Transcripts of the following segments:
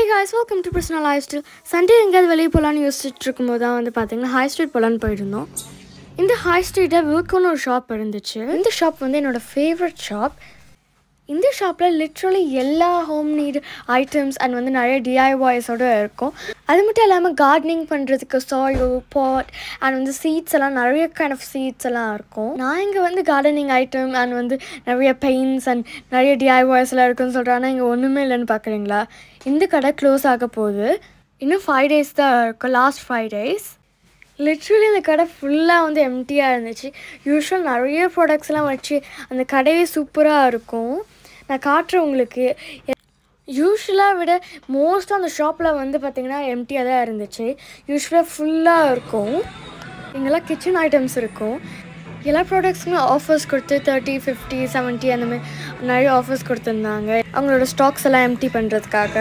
guys welcome to personal hi street Sunday எங்கேயாவது வெளியே போகலான்னு யோசிச்சுட்டு இருக்கும்போது தான் வந்து பார்த்தீங்கன்னா ஹாய் ஸ்ட்ரீட் போகலான்னு போயிருந்தோம் இந்த ஹாய் ஸ்ட்ரீட்டில் வில்கோன்னு ஒரு ஷாப் இருந்துச்சு இந்த ஷாப் வந்து என்னோட ஃபேவரட் ஷாப் இந்த ஷாப்பில் லிட்ரலி எல்லா ஹோம் நீட் ஐட்டம்ஸ் அண்ட் வந்து நிறைய டிஐவாய்ஸோடு இருக்கும் அது மட்டும் இல்லாமல் கார்டனிங் பண்ணுறதுக்கு சாயில் பாட் அண்ட் வந்து சீட்ஸ் எல்லாம் நிறைய கைண்ட் ஆஃப் சீட்ஸ் எல்லாம் இருக்கும் நான் இங்கே வந்து கார்டனிங் ஐட்டம் அண்ட் வந்து நிறைய பெயிண்ட்ஸ் அண்ட் நிறைய டிஐவாய்ஸ் எல்லாம் இருக்குன்னு சொல்கிறாங்கன்னா இங்கே ஒன்றுமே இல்லைன்னு பார்க்குறீங்களா இந்த கடை க்ளோஸ் ஆக போகுது இன்னும் ஃபைவ் டேஸ் தான் இருக்கும் லாஸ்ட் ஃபைவ் டேஸ் லிட்ரலி அந்த கடை ஃபுல்லாக வந்து எம்டியாக இருந்துச்சு யூஸ்வல் நிறைய ப்ராடக்ட்ஸ்லாம் வச்சு அந்த கடையே சூப்பராக இருக்கும் நான் காட்டுறேன் உங்களுக்கு யூஸ்வலாக விட மோஸ்ட்டாக அந்த ஷாப்பில் வந்து பார்த்திங்கன்னா எம்டியாக தான் இருந்துச்சு யூஸ்வலாக ஃபுல்லாக இருக்கும் இங்கெல்லாம் கிச்சன் ஐட்டம்ஸ் இருக்கும் எல்லா ப்ராடக்ட்ஸுமே ஆஃபர்ஸ் கொடுத்து தேர்ட்டி ஃபிஃப்டி செவன்ட்டி அந்த மாதிரி நிறைய ஆஃபர்ஸ் கொடுத்துருந்தாங்க அவங்களோட ஸ்டாக்ஸ் எல்லாம் எம்டி பண்ணுறதுக்காக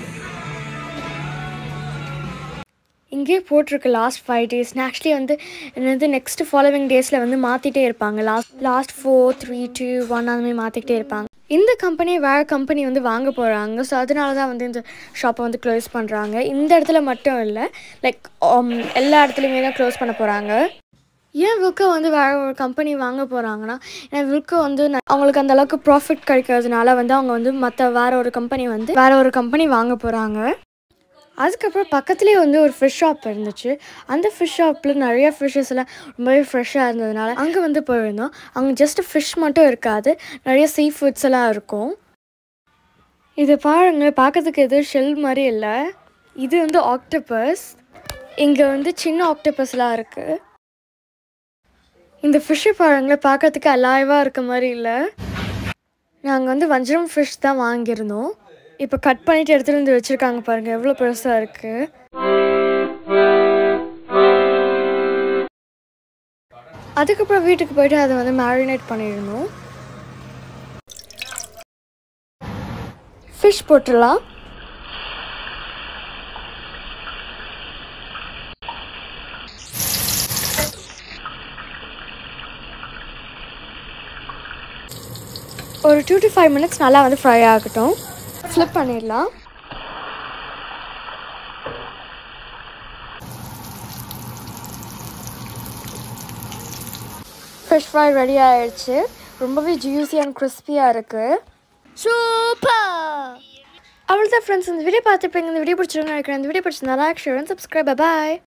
இங்கேயே போட்டிருக்கு லாஸ்ட் ஃபைவ் டேஸ் ஆக்சுவலி வந்து என்னது நெக்ஸ்ட் ஃபாலோவிங் டேஸில் வந்து மாற்றிட்டே இருப்பாங்க last last four three two one அந்த மாதிரி மாற்றிக்கிட்டே இருப்பாங்க இந்த கம்பெனி வேறு கம்பெனி வந்து வாங்க போகிறாங்க ஸோ அதனால தான் வந்து இந்த ஷாப்பை வந்து க்ளோஸ் பண்ணுறாங்க இந்த இடத்துல மட்டும் இல்லை லைக் எல்லா இடத்துலையுமே தான் க்ளோஸ் பண்ண போகிறாங்க ஏன் வில்கோ வந்து வேற ஒரு கம்பெனி வாங்க போகிறாங்கன்னா ஏன்னா வில்கோ வந்து ந- அவங்களுக்கு அந்த அளவுக்கு ப்ராஃபிட் கிடைக்கிறதுனால வந்து அவங்க வந்து மற்ற வேற ஒரு கம்பெனி வந்து வேற ஒரு கம்பெனி வாங்க போகிறாங்க அதுக்கப்புறம் பக்கத்துலேயே வந்து ஒரு ஃபிஷ் ஷாப் இருந்துச்சு அந்த ஃபிஷ் ஷாப்பில் நிறைய ஃபிஷ்ஷஸ் எல்லாம் ரொம்பவே ஃப்ரெஷ்ஷாக இருந்ததுனால அங்கே வந்து போயிருந்தோம் அங்கே ஜஸ்ட் ஃபிஷ் மட்டும் இருக்காது நிறைய சீ ஃபுட்ஸ் எல்லாம் இருக்கும் இது பாருங்க பார்க்கறதுக்கு எதுவும் ஷெல் மாதிரி இல்லை இது வந்து ஆக்டோபஸ் இங்கே வந்து சின்ன ஆக்டோபஸ்லாம் இருக்குது இந்த ஃபிஷ்ஷை பாருங்களேன் பார்க்கறதுக்கு அலாய்வாக இருக்க மாதிரி இல்லை நாங்கள் வந்து வஞ்சரம் ஃபிஷ் தான் வாங்கியிருந்தோம் இப்போ கட் பண்ணிட்டு எடுத்துகிட்டு வந்து வச்சுருக்காங்க பாருங்கள் எவ்வளோ பெருசாக இருக்குது அதுக்கப்புறம் வீட்டுக்கு போயிட்டு அதை வந்து மேரினேட் பண்ணிடணும் ஃபிஷ் போட்டுடலாம் ஒரு டூ டு ஃபைவ் மினிட்ஸ் நல்லா வந்து ஃப்ரை ஆகட்டும் ஃப்ளிப் பண்ணிடலாம் ஃபிஷ் ஃப்ரை ரெடி ஆயிடுச்சு ரொம்பவே ஜூஸி அண்ட் கிறிஸ்பியாக இருக்குது சூப்பர் அவ்வளோதான் ஃப்ரெண்ட்ஸ் இந்த வீடியோ பார்த்துருப்பீங்க இந்த வீடியோ பிடிச்சிருங்க நினைக்கிறேன் இந்த வீடியோ பிடிச்சிருந்தா like share and subscribe bye